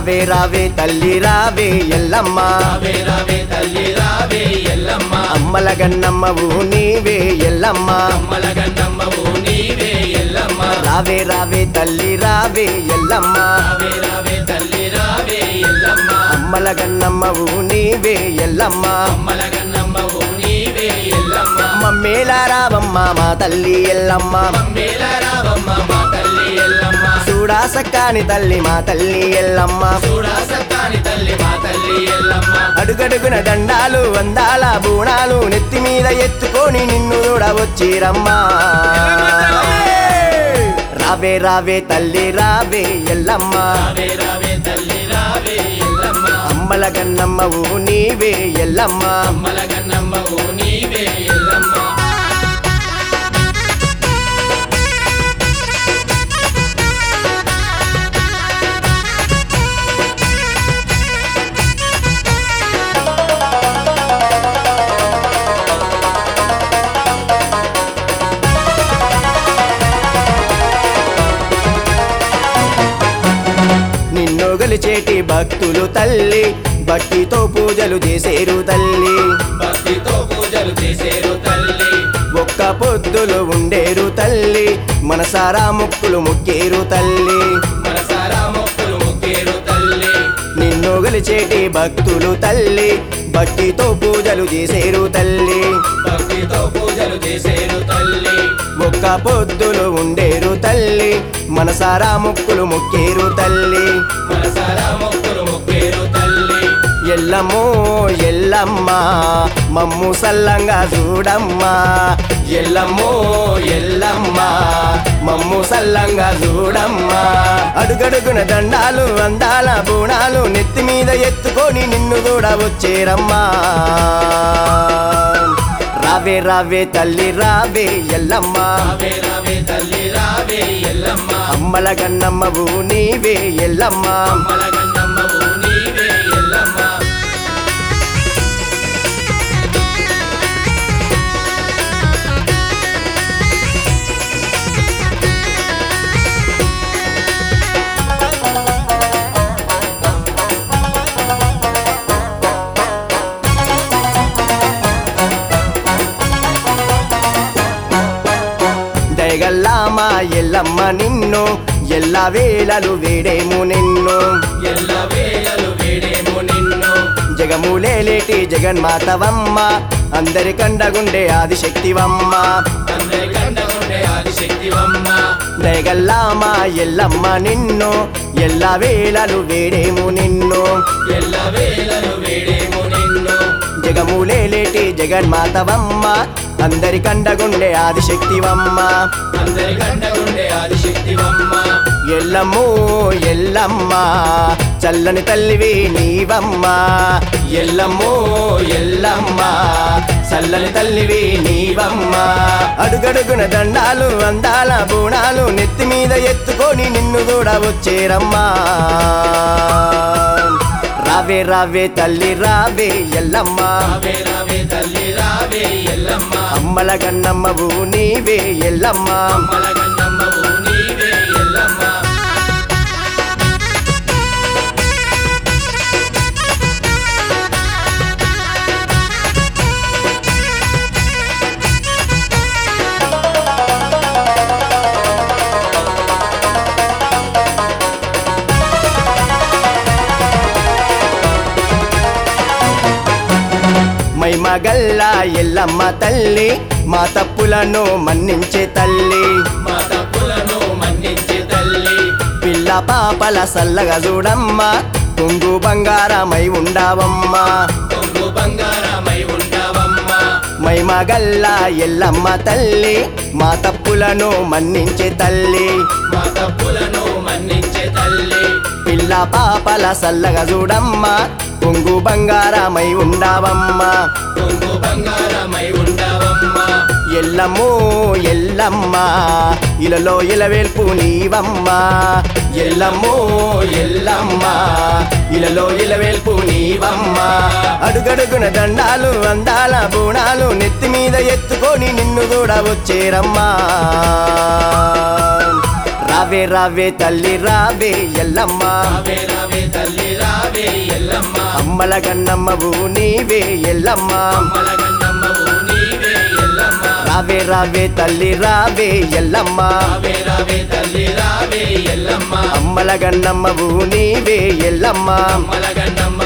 రావే రావే తల్లి రావే ఎల్లమ్మ రావే రావే తల్లి రావే ఎల్లమ్మ అమ్మల గన్నమ్మవు నీవే ఎల్లమ్మ అమ్మల గన్నమ్మవు నీవే ఎల్లమ్మ రావే రావే తల్లి రావే ఎల్లమ్మ రావే రావే తల్లి రావే ఎల్లమ్మ అమ్మల గన్నమ్మవు నీవే ఎల్లమ్మ అమ్మల గన్నమ్మవు నీవే ఎల్లమ్మ మమ్మేలా రావమ్మ మా తల్లి ఎల్లమ్మ మేల రావమ్మ మా తల్లి ఎల్లమ్మ చూడా సక్కాని తల్లి మా తల్లి ఎల్లమ్మ చూడా సత్తాని తల్లి మా తల్లి ఎల్లమ్మ అడుగడుగున దండాలు వందాల బూణాలు నెత్తి మీద ఎత్తుకొని నిన్ను చూడవచ్చిరమ్మా రావే రావే తల్లి రావే ఎల్లమ్మ రావే రావే తల్లి రావే ఎల్లమ్మ అమ్మల గన్నమ్మవు నీవే ఎల్లమ్మ అమ్మల గన్నమ్మవు నీవే ఎల్లమ్మ నిన్ను గలిచేటి భక్తులు తల్లి భక్తితో పూజలు చేసేరు తల్లి భక్తితో పూజలు చేసేరు తల్లి ఒక్క పొద్దులు ఉండేరు తల్లి మనసారా ముక్కులు ముక్కేరు తల్లి మనసారా మొక్కులు ముక్కేరు తల్లి నిన్ను గలిచేటి భక్తులు తల్లి భక్తితో పూజలు చేసేరు తల్లి భక్తితో పూజలు చేసేరు తల్లి ఒక్క పొద్దులు ఉండేరు తల్లి మనసారా ముక్కులు ముక్కేరు తల్లి మనసారా మొక్కులు ముక్కేరు తల్లి ఎల్లమ్మో ఎల్లమ్మ మమ్ము సల్లంగా చూడమ్మా ఎల్లమ్మో ఎల్లమ్మ మమ్ము సల్లంగా చూడమ్మా అడుగడుగున దండాలు అందాల బూణాలు నెత్తి మీద ఎత్తుకొని నిన్ను కూడా వచ్చేరమ్మా రావే రావే తల్లి రావే ఎల్లమ్మ రావే రావే తల్లి రావే ఎల్లమ్మ అమ్మల గన్నమ్మవు నీవే ఎల్లమ్మ అమ్మల గన్నమ్మవు నీవే ఎల్లమ్మ దయగల్లామా ఎల్లమ్మ నిన్ను ఎల్ల వేళలు వేడేము నిన్ను ఎల్ల వేళలు వేడేము నిన్ను జగములేలేటి జగన్మాతవమ్మ అందరి కండగుండే ఆదిశక్తివమ్మ అందరి కండగుండే ఆదిశక్తివమ్మ దయగల్లామా ఎల్లమ్మ నిన్ను ఎల్ల వేళలు వేడేము నిన్ను ఎల్ల వేళలు వేడేము నిన్ను జగములేలేటి జగన్మాతవమ్మ అందరి కండగుండే ఆదిశక్తివమ్మ అందరి కండగుండే ఆదిశక్తివమ్మ ఎల్లమ్మో ఎల్లమ్మ చల్లని తల్లివి నీవమ్మ ఎల్లమ్మో ఎల్లమ్మ చల్లని తల్లివి నీవమ్మ అడుగడుగున దండాలు అందాల బూణాలు నెత్తి మీద ఎత్తుకొని నిన్ను కూడా వచ్చేరమ్మా రావే రావే తల్లి రావే ఎల్లమ్మ రావే రావే తల్లి రావే ఎల్లమ్మ అమ్మల గన్నమ్మవు నీవే ఎల్లమ్మ అమ్మల గన్నమ్మవు నీవే ఎల్లమ్మ మై మగల్ల ఎల్లమ్మ తల్లి మా తప్పులను మన్నించే తల్లి మా తప్పులను మన్నించే తల్లి పిల్ల పాపల సల్లగా చూడమ్మ కొంగు బంగారమై ఉండావమ్మ కొంగు బంగారమై ఉండవమ్మ మై మగల్ల ఎల్లమ్మ తల్లి మా తప్పులను మన్నించే తల్లి మా తప్పులను మన్నించే తల్లి పిల్ల పాపల సల్లగా చూడమ్మ కొంగు బంగారమై ఉండావమ్మ కొంగు బంగారమై ఉండవమ్మ ఎల్లమ్మో ఎల్లమ్మ ఇలలో ఇలవేల్పు నీవమ్మ ఎల్లమ్మో ఎల్లమ్మ ఇలలో ఇలవేల్పు నీవమ్మ అడుగడుగున దండాలు అందాల బూణాలు నెత్తి మీద ఎత్తుకొని నిన్ను కూడా వచ్చేరమ్మా రావే రావే తల్లి రావే ఎల్లమ్మ రావే రావే తల్లి రావే ఎల్లమ్మ అమ్మల గన్నమ్మవు నీవే ఎల్లమ్మ అమ్మలగన్నమ్మవు నీవే ఎల్లమ్మ రావే రావే తల్లి రావే ఎల్లమ్మ రావే రావే తల్లి రావే ఎల్లమ్మ అమ్మల గన్నమ్మవు నీవే ఎల్లమ్మ అమ్మలగన్నమ్మ